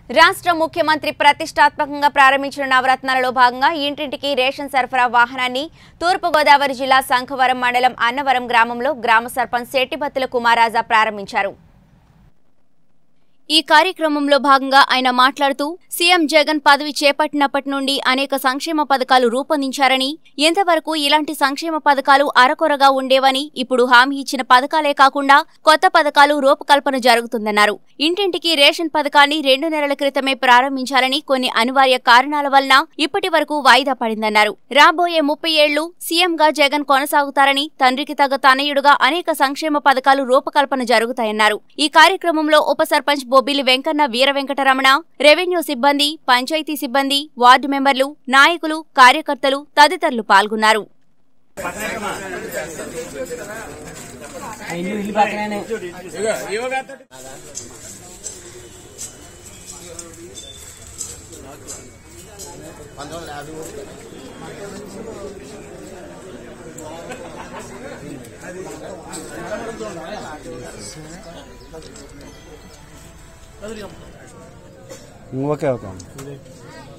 రాష్ట్ర ముఖ్యమంత్రి ప్రతిష్టాత్మకంగా ప్రారంభించిన నవరత్నాలలో భాగంగా ఇంటింటికి రేషన్ సరఫరా వాహనాన్ని తూర్పుగోదావరి జిల్లా శంఖవరం మండలం అన్నవరం గ్రామంలో గ్రామ సర్పంచ్ శెట్టిబత్తుల కుమారాజా ప్రారంభించారు ఈ కార్యక్రమంలో భాగంగా ఆయన మాట్లాడుతూ సీఎం జగన్ పదవి చేపట్టినప్పటి నుండి అనేక సంక్షేమ పథకాలు రూపొందించారని ఎంతవరకు ఇలాంటి సంక్షేమ పథకాలు అరకొరగా ఉండేవని ఇప్పుడు హామీ ఇచ్చిన పథకాలే కాకుండా కొత్త పథకాలు రూపకల్పన జరుగుతుందన్నారు ఇంటింటికి రేషన్ పథకాన్ని రెండు నెలల క్రితమే ప్రారంభించాలని కొన్ని అనివార్య కారణాల వలన ఇప్పటి వరకు వాయిదా పడిందన్నారు రాబోయే ముప్పై ఏళ్లు సీఎంగా జగన్ కొనసాగుతారని తండ్రికి తగ్గ తనయుడుగా అనేక సంక్షేమ పథకాలు రూపకల్పన జరుగుతాయన్నారు ఈ కార్యక్రమంలో ఉప సర్పంచ్ బొబ్బిలి వెంకన్న వీర వెంకటరమణ రెవెన్యూ సిబ్బంది పంచాయతీ సిబ్బంది వార్డు మెంబర్లు నాయకులు కార్యకర్తలు తదితరులు పాల్గొన్నారు ఇల్లు ఇల్లు పక్కనే ఓకే ఓకే